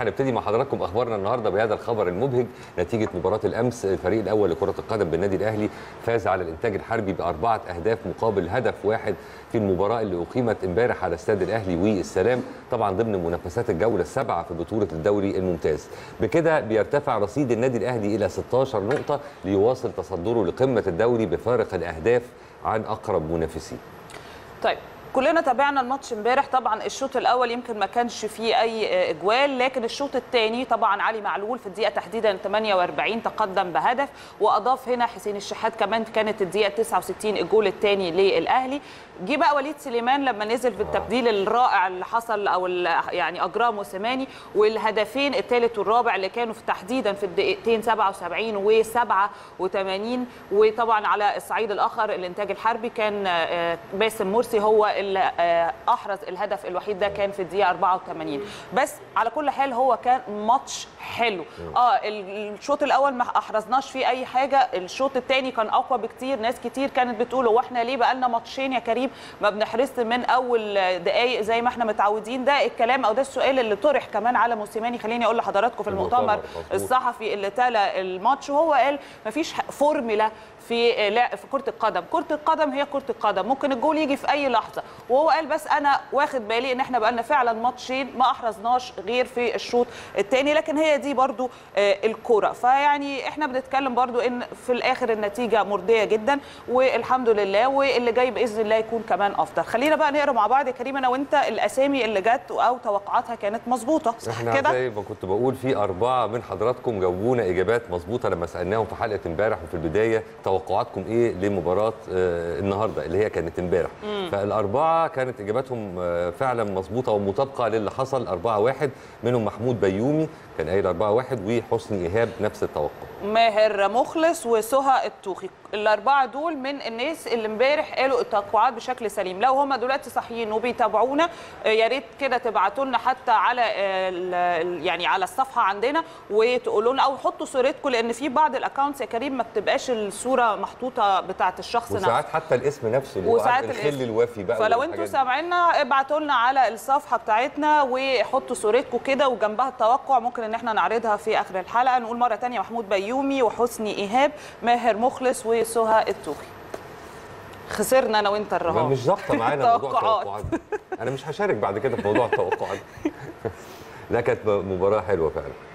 هنبتدي مع حضراتكم اخبارنا النهارده بهذا الخبر المبهج نتيجه مباراه الامس الفريق الاول لكره القدم بالنادي الاهلي فاز على الانتاج الحربي باربعه اهداف مقابل هدف واحد في المباراه اللي اقيمت امبارح على استاد الاهلي والسلام طبعا ضمن منافسات الجوله السابعه في بطوله الدوري الممتاز بكده بيرتفع رصيد النادي الاهلي الى 16 نقطه ليواصل تصدره لقمه الدوري بفارق الاهداف عن اقرب منافسيه طيب كلنا تابعنا الماتش امبارح طبعا الشوط الاول يمكن ما كانش فيه اي اجوال لكن الشوط الثاني طبعا علي معلول في الدقيقه تحديدا 48 تقدم بهدف واضاف هنا حسين الشحات كمان كانت الدقيقه 69 الجول الثاني للاهلي جه بقى وليد سليمان لما نزل في التبديل الرائع اللي حصل او يعني اجراه موسيماني والهدفين الثالث والرابع اللي كانوا في تحديدا في الدقيقتين 77 و87 وطبعا على الصعيد الاخر الانتاج الحربي كان باسم مرسي هو اللي احرز الهدف الوحيد ده كان في الدقيقه 84 بس على كل حال هو كان ماتش حلو اه الشوط الاول ما احرزناش فيه اي حاجه الشوط الثاني كان اقوى بكتير ناس كتير كانت بتقول هو احنا ليه بقى لنا ماتشين يا كريم ما بنحرزش من اول دقائق زي ما احنا متعودين ده الكلام او ده السؤال اللي طرح كمان على موسيماني خليني اقول لحضراتكم في المؤتمر الصحفي اللي تلا الماتش وهو قال ما فيش فورمولا في لا في كره القدم كره القدم هي كره القدم ممكن الجول يجي في اي لحظه وهو قال بس انا واخد بالي ان احنا بقى لنا فعلا ماتشين ما احرزناش غير في الشوط الثاني لكن هي دي برضو الكره فيعني احنا بنتكلم برضو ان في الاخر النتيجه مرضيه جدا والحمد لله واللي جاي باذن الله يكون كمان افضل خلينا بقى نقرا مع بعض يا كريم انا وانت الاسامي اللي جت او توقعاتها كانت مظبوطه صح احنا كده زي ما كنت بقول في اربعه من حضراتكم جاوبونا اجابات مظبوطه لما سالناهم في حلقه امبارح وفي البدايه توقعاتكم ايه لمباراه آه النهارده اللي هي كانت امبارح فالاربعه كانت اجاباتهم آه فعلا مظبوطه ومطابقه للي حصل 4 1 منهم محمود بيومي كان قايل 4 1 وحسني ايهاب نفس التوقع ماهر مخلص وسهى الطوخي الاربعه دول من الناس اللي امبارح قالوا التوقعات بشكل سليم لو هم دلوقتي صحيين وبيتابعونا يا ريت كده تبعتوا لنا حتى على يعني على الصفحه عندنا وتقولوا لنا او حطوا صورتكم لان في بعض الاكونتس يا كريم ما بتبقاش الصوره محطوطه بتاعه الشخص نفسه وساعات حتى الاسم نفسه اللي وساعات الخل الوفي بقى فلو انتوا سامعينا ابعتوا لنا على الصفحه بتاعتنا وحطوا صورتكم كده وجنبها التوقع ممكن ان احنا نعرضها في اخر الحلقه نقول مره ثانيه محمود بيومي وحسني ايهاب ماهر مخلص وسهى الطوخي خسرنا انا وانت الرهان مش ظابطه معانا موضوع التوقعات انا مش هشارك بعد كده في موضوع التوقعات ده كانت مباراه حلوه فعلا